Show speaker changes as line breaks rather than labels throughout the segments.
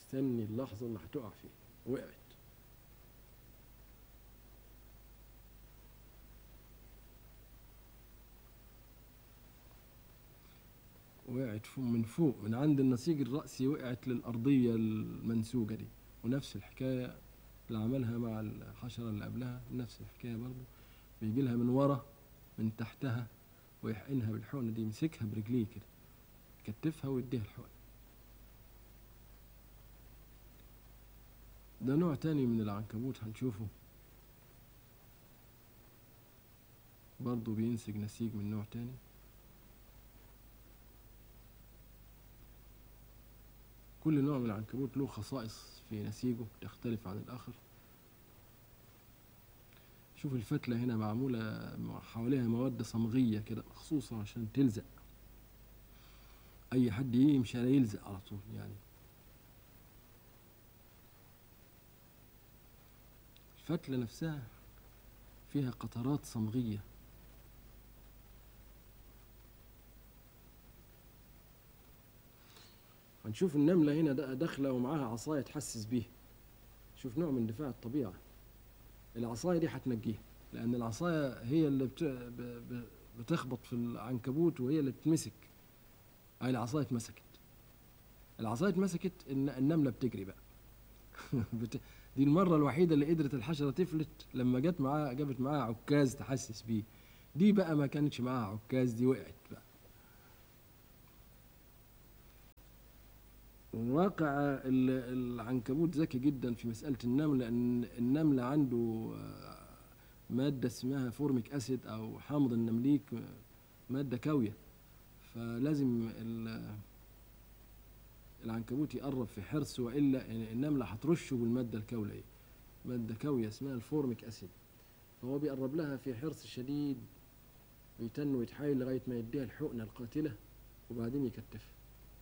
مستني اللحظة اللي هتقع فيها وقعت وقعت فوق من فوق من عند النسيج الرأسي وقعت للأرضية المنسوجة دي ونفس الحكاية اللي عملها مع الحشرة اللي قبلها نفس الحكاية برضه بيجي لها من ورا من تحتها ويحقنها بالحقنة دي يمسكها برجليه كده يكتفها ويديها الحقنة ده نوع تاني من العنكبوت هنشوفه برضه بينسج نسيج من نوع تاني كل نوع من العنكبوت له خصائص في نسيجه تختلف عن الآخر شوف الفتلة هنا معمولة حواليها مواد صمغية كده مخصوصة عشان تلزق أي حد يمشي على يلزق على طول يعني الفتلة نفسها فيها قطرات صمغية هنشوف النملة هنا دا- داخلة ومعاها عصاية تحسس بيها شوف نوع من دفاع الطبيعة العصاية دي هتنجيها لأن العصاية هي اللي بت... ب... ب... بتخبط في العنكبوت وهي اللي بتمسك هاي العصاية اتمسكت العصاية اتمسكت الن- النملة بتجري بقى بت... دي المرة الوحيدة اللي قدرت الحشرة تفلت لما جت معاها جابت معاها عكاز تحسس بيه دي بقى ما كانتش معاها عكاز دي وقعت بقى واقع ال- العنكبوت ذكي جدا في مسألة النمل لأن النمل عنده آه، مادة اسمها فورميك أسيد أو حامض النمليك آه، مادة كاوية فلازم ال- العنكبوت يقرب في حرص وإلا النملة هترشه بالمادة الكاولية مادة كاوية اسمها الفورميك أسيد فهو بيقرب لها في حرص شديد ويتن ويتحايل لغاية ما يديها الحقنة القاتلة وبعدين يكتفها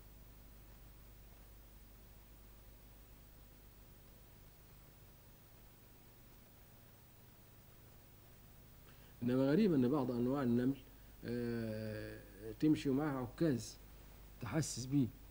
انما غريب ان بعض انواع النمل آه، تمشي ومعها عكاز تحسس بيه